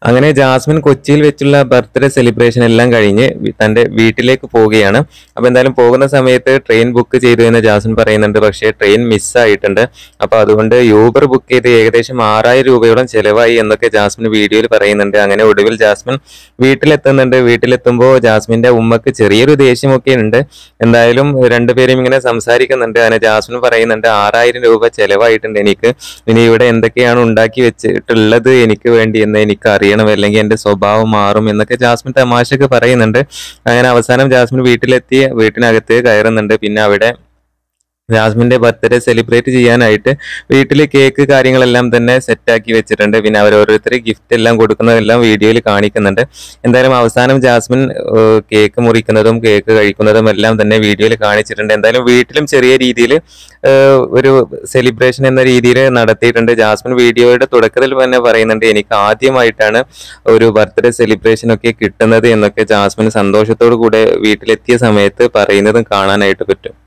അങ്ങനെ ജാസ്മിൻ കൊച്ചിയിൽ വെച്ചുള്ള ബർത്ത്ഡേ സെലിബ്രേഷൻ എല്ലാം കഴിഞ്ഞ് വി- തന്റെ വീട്ടിലേക്ക് പോവുകയാണ് അപ്പൊ എന്തായാലും പോകുന്ന സമയത്ത് ട്രെയിൻ ബുക്ക് ചെയ്തു എന്ന് ജാസ്മിൻ പറയുന്നുണ്ട് പക്ഷേ ട്രെയിൻ മിസ്സായിട്ടുണ്ട് അപ്പൊ അതുകൊണ്ട് യൂബർ ബുക്ക് ചെയ്ത് ഏകദേശം ആറായിരം രൂപയോളം ചെലവായി എന്നൊക്കെ ജാസ്മിൻ വീഡിയോയിൽ പറയുന്നുണ്ട് അങ്ങനെ ഒടുവിൽ ജാസ്മിൻ വീട്ടിലെത്തുന്നുണ്ട് വീട്ടിലെത്തുമ്പോൾ ജാസ്മിന്റെ ഉമ്മക്ക് ചെറിയൊരു ദേഷ്യമൊക്കെ ഉണ്ട് എന്തായാലും രണ്ടുപേരും ഇങ്ങനെ സംസാരിക്കുന്നുണ്ട് അങ്ങനെ ജാസ്മിൻ പറയുന്നുണ്ട് ആറായിരം രൂപ ചെലവായിട്ടുണ്ട് എനിക്ക് ഇനി ഇവിടെ എന്തൊക്കെയാണ് ഉണ്ടാക്കി വെച്ചിട്ടുള്ളത് എനിക്ക് വേണ്ടി എന്ന് എനിക്ക് അറിയണം അല്ലെങ്കിൽ എന്റെ സ്വഭാവം മാറും എന്നൊക്കെ ജാസ്മിൻ തമാശക്ക് പറയുന്നുണ്ട് അങ്ങനെ അവസാനം ജാസ്മിൻ വീട്ടിലെത്തി വീട്ടിനകത്ത് കയറുന്നുണ്ട് പിന്നെ അവിടെ ജാസ്മിന്റെ ബർത്ത്ഡേ സെലിബ്രേറ്റ് ചെയ്യാനായിട്ട് വീട്ടിൽ കേക്ക് കാര്യങ്ങളെല്ലാം തന്നെ സെറ്റാക്കി വെച്ചിട്ടുണ്ട് പിന്നെ അവർ ഓരോരുത്തർ ഗിഫ്റ്റ് എല്ലാം കൊടുക്കുന്നതെല്ലാം വീഡിയോയിൽ കാണിക്കുന്നുണ്ട് എന്തായാലും അവസാനം ജാസ്മിൻ ഏഹ്, കേക്ക് മുറിക്കുന്നതും കേക്ക് കഴിക്കുന്നതും എല്ലാം തന്നെ വീഡിയോയിൽ കാണിച്ചിട്ടുണ്ട് എന്തായാലും വീട്ടിലും ചെറിയ രീതിയിൽ ഒരു സെലിബ്രേഷൻ എന്ന രീതിയിൽ നടത്തിയിട്ടുണ്ട് ജാസ്മിൻ വീഡിയോയുടെ തുടക്കത്തിൽ തന്നെ പറയുന്നുണ്ട് എനിക്ക് ആദ്യമായിട്ടാണ് ഒരു ബർത്ത്ഡേ സെലിബ്രേഷൻ ഒക്കെ കിട്ടുന്നത് എന്നൊക്കെ ജാസ്മിൻ സന്തോഷത്തോടു കൂടെ വീട്ടിലെത്തിയ സമയത്ത് പറയുന്നതും കാണാനായിട്ട് പറ്റും